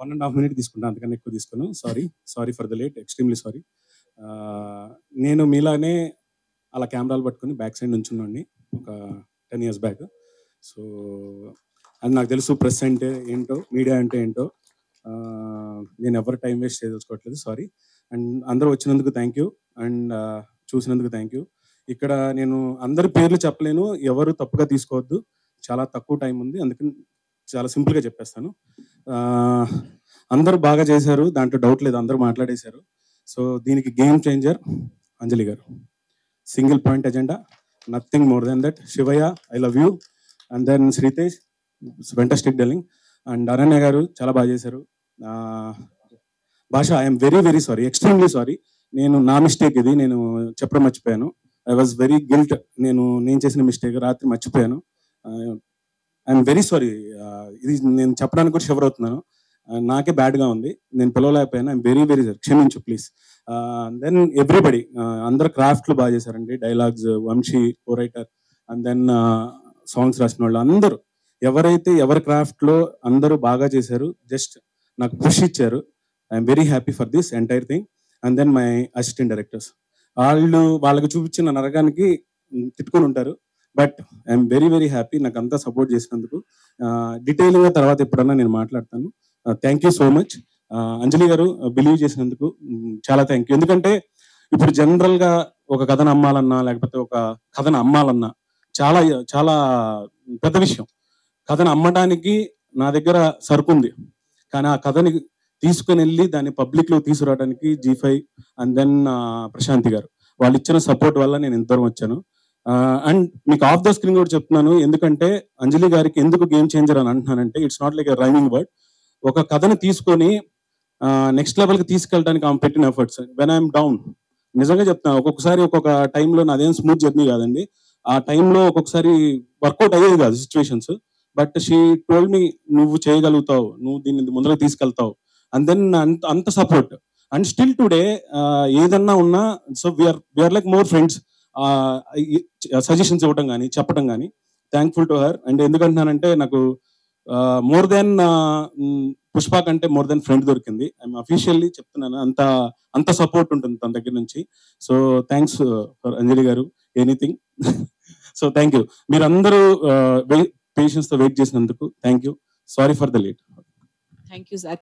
one and half minute తీసుకుంటాను అంతకన్నా ఎక్కువ తీసుకున్నాను sorry sorry for the late extremely sorry నేను మీలానే అలా కెమెరాలు పట్టుకుని బ్యాక్ సైడ్ నుంచున్నాండి ఒక టెన్ ఇయర్స్ బ్యాక్ సో అది నాకు తెలుసు ప్రెస్ అంటే ఏంటో మీడియా అంటే ఏంటో ఆ, నేను ఎవరు టైం వేస్ట్ చేయదలుచుకోవట్లేదు సారీ అండ్ అందరూ వచ్చినందుకు థ్యాంక్ యూ అండ్ చూసినందుకు థ్యాంక్ యూ ఇక్కడ నేను అందరి పేర్లు చెప్పలేను ఎవరు తప్పుగా తీసుకోవద్దు చాలా తక్కువ టైం ఉంది అందుకని చాలా సింపుల్గా చెప్పేస్తాను ఆ, అందరూ బాగా చేశారు దాంట్లో డౌట్ లేదు అందరూ మాట్లాడేశారు సో దీనికి గేమ్ చేంజర్ అంజలి గారు single point agenda nothing more than that Shivayya I love you and then Sritej fantastic dealing and Aranya గారు చాలా బాగా చేశారు ఆ, భాష I'm very very sorry extremely sorry నేను నా మిస్టేక్ ఇది నేను చెప్పడం మర్చిపోయాను ఐ వాజ్ వెరీ గిల్ట్ నేను నేను చేసిన మిస్టేక్ రాత్రి మర్చిపోయాను ఐఎమ్ వెరీ సారీ ఇది నేను చెప్పడానికి కూడా షవర్ అవుతున్నాను ఆ, నాకే bad గా ఉంది నేను పిలవలేకపోయాను ఐఎమ్ వెరీ వెరీ సారీ క్షమించు ప్లీజ్ దెన్ ఎవ్రీబడి అందరు క్రాఫ్ట్లు బాగా చేశారండి dialogues Vamsi co writer and then songs రాసిన వాళ్ళు అందరూ ఎవరైతే ఎవరి క్రాఫ్ట్ లో అందరూ బాగా చేశారు జస్ట్ నాకు పుష్ ఇచ్చారు I'm very happy for this entire thing and then my assistant directors వాళ్ళు వాళ్ళకి చూపించిన నరకానికి మ్, తిట్టుకొని ఉంటారు but I'm very very happy నాకు అంతా సపోర్ట్ చేసినందుకు డీటెయిలింగ్ గా తర్వాత ఎప్పుడన్నా నేను మాట్లాడతాను thank you so much Anjali గారు బిలీవ్ చేసినందుకు మ్, చాలా థ్యాంక్ యూ ఎందుకంటే ఇప్పుడు జనరల్ గా ఒక కథను అమ్మాలన్నా లేకపోతే ఒక కథను అమ్మాలన్నా చాలా చాలా పెద్ద విషయం కథను అమ్మడానికి నా దగ్గర సరుకు ఉంది కానీ ఆ కథని తీసుకుని వెళ్ళి దాన్ని పబ్లిక్ లో తీసుకురావడానికి Zee five and then Prashanti గారు వాళ్ళు ఇచ్చిన సపోర్ట్ వల్ల నేను ఇంత దూరం వచ్చాను అండ్ మీకు ఆఫ్ ద స్క్రీన్ కూడా చెప్తున్నాను ఎందుకంటే అంజలి గారికి ఎందుకు గేమ్ చేంజర్ అని అంటున్నానంటే it's not like a rhyming word ఒక కథని తీసుకొని నెక్స్ట్ లెవెల్ కి తీసుకెళ్ళడానికి ఆమె పెట్టిన ఎఫర్ట్స్ వెన్ ఐఎమ్ డౌన్ నిజంగా చెప్తాను ఒక్కొక్కసారి ఒక్కొక్క టైంలో నాదేం స్మూత్ జర్నీ కాదండి ఆ టైంలో ఒక్కొక్కసారి వర్కౌట్ అయ్యేది కాదు situations but she told me నువ్వు చేయగలుగుతావు నువ్వు దీన్ని ముందరకు తీసుకెళ్తావు అండ్ దెన్ అంత అంత సపోర్ట్ అండ్ స్టిల్ టుడే ఏదన్నా ఉన్నా so we are we are like more friends suggestions ఇవ్వటం కానీ చెప్పడం కానీ థ్యాంక్ఫుల్ టు హర్ అండ్ ఎందుకంటున్నానంటే నాకు మోర్ దెన్ పుష్ప కంటే మోర్ దెన్ ఫ్రెండ్ దొరికింది ఐఎమ్ అఫీషియల్లీ చెప్తున్నాను అంత అంత సపోర్ట్ ఉంటుంది తన దగ్గర నుంచి సో థ్యాంక్స్ ఫర్ అంజలి గారు ఎనీథింగ్ సో థ్యాంక్ యూ మీరందరూ పేషెన్స్ తో వెయిట్ చేసినందుకు thank you sorry for the late thank you sir